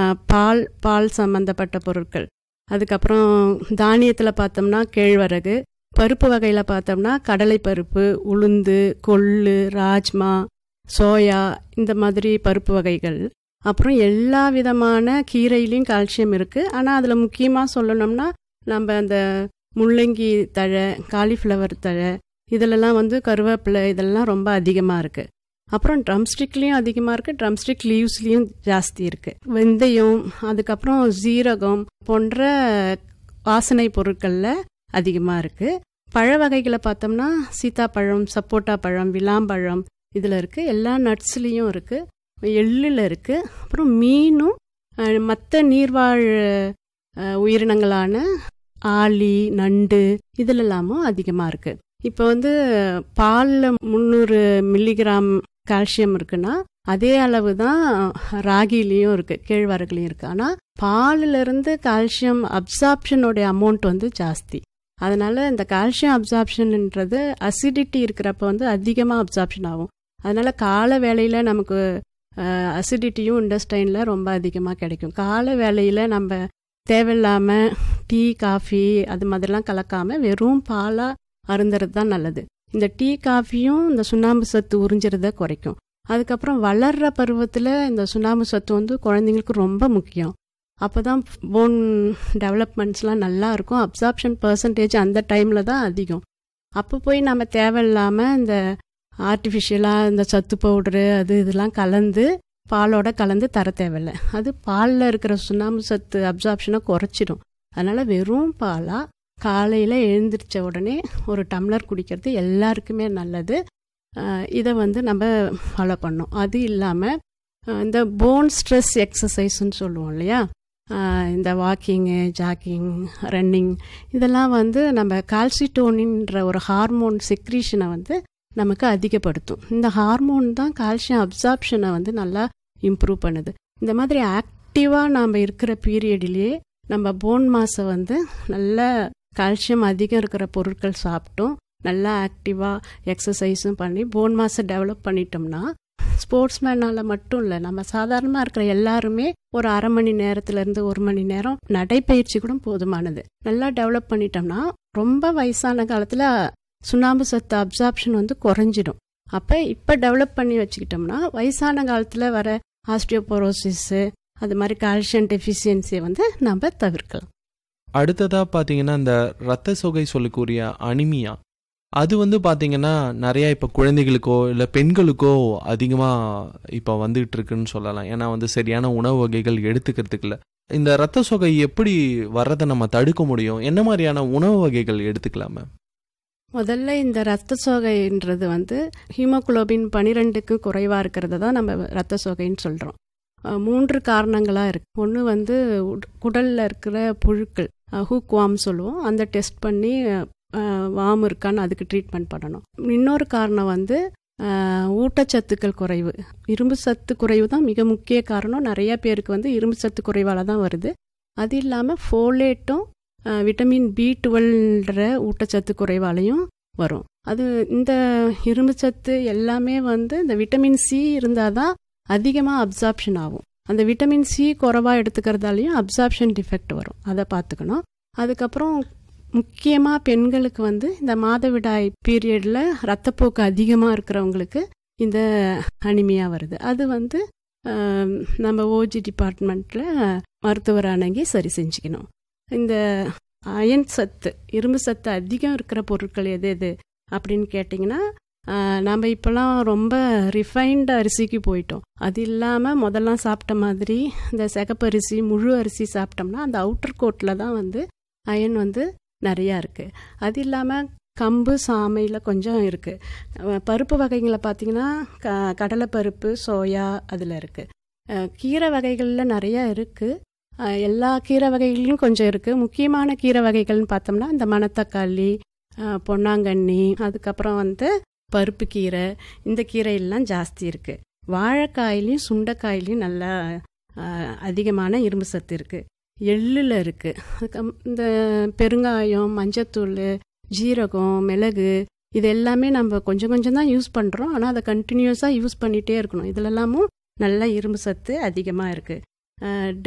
பால் பால் சம்மந்தப்பட்ட பொருட்கள் அதுக்கப்புறம் தானியத்தில் பார்த்தோம்னா கேழ்வரகு பருப்பு வகையில் பார்த்தோம்னா கடலை பருப்பு உளுந்து கொள்ளு ராஜ்மா சோயா இந்த மாதிரி பருப்பு வகைகள் அப்புறம் எல்லா விதமான கீரையிலையும் கால்சியம் இருக்குது ஆனால் அதில் முக்கியமாக சொல்லணும்னா நம்ம அந்த முள்ளங்கி தழை காலிஃப்ளவர் தழை இதிலெல்லாம் வந்து கருவேப்பிலை இதெல்லாம் ரொம்ப அதிகமாக இருக்குது அப்புறம் ட்ரம்ஸ்டிக்லேயும் அதிகமாக இருக்குது ட்ரம்ஸ்டிக் லீவ்ஸ்லேயும் ஜாஸ்தி இருக்குது வெந்தயம் அதுக்கப்புறம் ஜீரகம் போன்ற வாசனை பொருட்களில் அதிகமாக இருக்குது பழ வகைகளை பார்த்தோம்னா சீத்தாப்பழம் சப்போட்டா பழம் விளாம்பழம் இதில் இருக்குது எல்லா நட்ஸ்லேயும் இருக்குது எள்ளில் இருக்குது அப்புறம் மீனும் மற்ற நீர்வாழ் உயிரினங்களான ஆளி நண்டு இதிலெல்லாமும் அதிகமாக இருக்குது இப்போ வந்து பாலில் முந்நூறு மில்லிகிராம் கால்சியம் இருக்குன்னா அதே அளவு தான் ராகிலையும் இருக்குது கேழ்வரகுலையும் இருக்குது ஆனால் பாலிலிருந்து கால்சியம் அப்சார்ப்ஷனோடைய அமௌண்ட் வந்து ஜாஸ்தி அதனால் இந்த கால்சியம் அப்சார்ப்ஷன்ன்றது அசிடிட்டி இருக்கிறப்ப வந்து அதிகமாக அப்சார்ப்ஷன் ஆகும் அதனால் கால வேலையில் நமக்கு அசிடிட்டியும் இண்டஸ்டைனில் ரொம்ப அதிகமாக கிடைக்கும் கால வேலையில் நம்ம தேவையில்லாமல் டீ காஃபி அது மாதிரிலாம் கலக்காமல் வெறும் பாலாக அருந்துறது தான் நல்லது இந்த டீ காஃபியும் இந்த சுண்ணாம்பு சத்து உறிஞ்சிறத குறைக்கும் அதுக்கப்புறம் வளர்கிற பருவத்தில் இந்த சுண்ணாம்பு சத்து வந்து குழந்தைங்களுக்கு ரொம்ப முக்கியம் அப்போ தான் போன் டெவலப்மெண்ட்ஸ்லாம் நல்லா இருக்கும் அப்சார்ப்ஷன் பர்சன்டேஜ் அந்த டைமில் தான் அதிகம் அப்போ போய் நம்ம தேவையில்லாமல் இந்த ஆர்டிஃபிஷியலாக இந்த சத்து பவுட்ரு அது இதெல்லாம் கலந்து பாலோட கலந்து தர தேவையில்லை அது பாலில் இருக்கிற சுண்ணாம்பு சத்து அப்சார்ப்ஷனை குறைச்சிடும் அதனால் வெறும் பாலாக காலையில் எழுந்திரிச்ச உடனே ஒரு டம்ளர் குடிக்கிறது எல்லாருக்குமே நல்லது இதை வந்து நம்ம ஃபாலோ பண்ணோம் அது இல்லாமல் இந்த போன் ஸ்ட்ரெஸ் எக்ஸசைஸ்ன்னு சொல்லுவோம் இல்லையா இந்த வாக்கிங்கு ஜாக்கிங் ரன்னிங் இதெல்லாம் வந்து நம்ம கால்சிட்டோனின்ற ஒரு ஹார்மோன் செக்ரீஷனை வந்து நமக்கு அதிகப்படுத்தும் இந்த ஹார்மோன் தான் கால்சியம் அப்சார்ப்ஷனை வந்து நல்லா இம்ப்ரூவ் பண்ணுது இந்த மாதிரி ஆக்டிவாக நாம் இருக்கிற பீரியட்லேயே நம்ம போன் மாஸை வந்து நல்ல கால்சியம் அதிகம் இருக்கிற பொருட்கள் சாப்பிட்டோம் நல்லா ஆக்டிவாக எக்ஸசைஸும் பண்ணி போன் மாஸை டெவலப் பண்ணிட்டோம்னா ஸ்போர்ட்ஸ் மேனால் மட்டும் இல்லை நம்ம சாதாரணமாக இருக்கிற எல்லாருமே ஒரு அரை மணி நேரத்துலேருந்து ஒரு மணி நேரம் நடைப்பயிற்சி கூட போதுமானது நல்லா டெவலப் பண்ணிட்டோம்னா ரொம்ப வயசான காலத்தில் சுண்ணாம்பு சத்து அப்சார்ப்ஷன் வந்து குறைஞ்சிடும் அப்போ இப்போ டெவலப் பண்ணி வச்சுக்கிட்டோம்னா வயசான காலத்தில் வர ஆஸ்டியோபோரோசிஸு அது மாதிரி கால்சியம் டெஃபிஷியன்சியை வந்து நம்ம தவிர்க்கலாம் அடுத்ததாக பார்த்தீங்கன்னா இந்த ரத்த சோகை சொல்லக்கூடிய அனிமியா அது வந்து பார்த்தீங்கன்னா நிறையா இப்போ குழந்தைகளுக்கோ இல்லை பெண்களுக்கோ அதிகமாக இப்போ வந்துகிட்டு இருக்குன்னு சொல்லலாம் ஏன்னா வந்து சரியான உணவு வகைகள் எடுத்துக்கிறதுக்கு இல்லை இந்த ரத்த சோகை எப்படி வர்றதை நம்ம தடுக்க முடியும் என்ன மாதிரியான உணவு வகைகள் எடுத்துக்கலாமே முதல்ல இந்த ரத்த சோகைன்றது வந்து ஹீமோகுளோபின் பனிரெண்டுக்கு குறைவாக இருக்கிறத தான் நம்ம ரத்த சோகைன்னு சொல்கிறோம் மூன்று காரணங்களாக இருக்குது ஒன்று வந்து குடலில் இருக்கிற புழுக்கள் ஹூக் வாம் சொல்லுவோம் அந்த டெஸ்ட் பண்ணி வாம் இருக்கான்னு அதுக்கு ட்ரீட்மெண்ட் பண்ணணும் இன்னொரு காரணம் வந்து ஊட்டச்சத்துக்கள் குறைவு இரும்பு சத்து குறைவு தான் மிக முக்கிய காரணம் நிறைய பேருக்கு வந்து இரும்பு சத்து குறைவால் தான் வருது அது இல்லாமல் ஃபோலேட்டும் விட்டமின் பி டுவெல்ன்ற ஊட்டச்சத்து குறைவாலையும் வரும் அது இந்த இரும்பு சத்து எல்லாமே வந்து இந்த விட்டமின் சி இருந்தால் தான் அதிகமாக அப்சார்ப்ஷன் ஆகும் அந்த விட்டமின் சி குறைவாக எடுத்துக்கிறதாலையும் அப்சார்ப்ஷன் டிஃபெக்ட் வரும் அதை பார்த்துக்கணும் அதுக்கப்புறம் முக்கியமாக பெண்களுக்கு வந்து இந்த மாதவிடாய் பீரியடில் ரத்தப்போக்கு அதிகமாக இருக்கிறவங்களுக்கு இந்த அனிமியா வருது அது வந்து நம்ம ஓஜி டிபார்ட்மெண்ட்டில் மருத்துவர் அணங்கி சரி செஞ்சுக்கணும் இந்த அயன் சத்து இரும்பு சத்து அதிகம் இருக்கிற பொருட்கள் எது எது அப்படின்னு கேட்டிங்கன்னா நம்ம இப்போலாம் ரொம்ப ரிஃபைன்டு அரிசிக்கு போயிட்டோம் அது இல்லாமல் முதல்லாம் சாப்பிட்ட மாதிரி இந்த சிகப்பரிசி முழு அரிசி சாப்பிட்டோம்னா அந்த அவுட்டர் கோட்டில் தான் வந்து அயன் வந்து நிறையா இருக்குது அது இல்லாமல் கம்பு சாமையில் கொஞ்சம் இருக்குது பருப்பு வகைகளை பார்த்திங்கன்னா க கடலைப்பருப்பு சோயா அதில் இருக்குது கீரை வகைகளில் நிறையா இருக்குது எல்லா கீரை வகைகள்லையும் கொஞ்சம் இருக்குது முக்கியமான கீரை வகைகள்னு பார்த்தோம்னா இந்த மணத்தக்காளி பொன்னாங்கண்ணி அதுக்கப்புறம் வந்து பருப்பு கீரை இந்த கீரையெல்லாம் ஜாஸ்தி இருக்குது வாழைக்காயிலையும் சுண்டைக்காயிலையும் நல்லா அதிகமான இரும்பு சத்து இருக்குது எள்ளில் இருக்குது அதுக்கு இந்த பெருங்காயம் மஞ்சத்தூள் ஜீரகம் மிளகு இது எல்லாமே நம்ம கொஞ்சம் கொஞ்சம் தான் யூஸ் பண்ணுறோம் ஆனால் அதை கண்டினியூஸாக யூஸ் பண்ணிகிட்டே இருக்கணும் இதிலெல்லாமும் நல்ல இரும்பு சத்து அதிகமாக இருக்குது